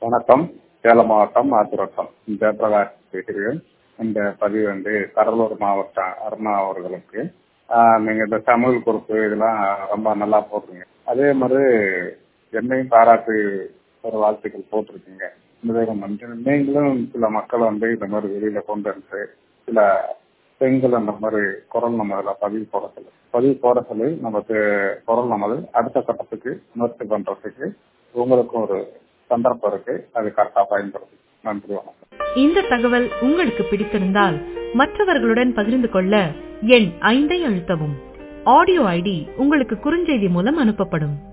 வணக்கம் சேலம் மாவட்டம் ஆத்திரோட்டம் ஜெயபிரகாஷ் பேசுகிறேன் இந்த பதிவு வந்து கடலூர் மாவட்டம் அருணா அவர்களுக்கு ஆஹ் நீங்க இந்த சமையல் குறிப்பு இதெல்லாம் ரொம்ப நல்லா போடுறீங்க அதே மாதிரி என்னையும் பாராட்டு ஒரு வாழ்த்துக்கள் போட்டிருக்கீங்க மிகவும் நன்றி நீங்களும் சில மக்கள் வந்து இந்த மாதிரி வெளியில கொண்டு வந்து சில பெண்கள் அந்த மாதிரி குரல் நம்ம அதில் பதிவு போட சொல்லு பதிவு போட சொல்லி நமக்கு குரல் நமது அடுத்த கட்டத்துக்கு முயற்சி பண்றதுக்கு உங்களுக்கும் ஒரு சந்தர்ப்பம் இருக்கு அது கரெக்டா பயன்படுது நன்றி வணக்கம் இந்த தகவல் உங்களுக்கு பிடித்திருந்தால் மற்றவர்களுடன் பகிர்ந்து கொள்ள எண் ஐந்தை அழுத்தவும் ஆடியோ ஐடி உங்களுக்கு குறுஞ்செய்தி மூலம் அனுப்பப்படும்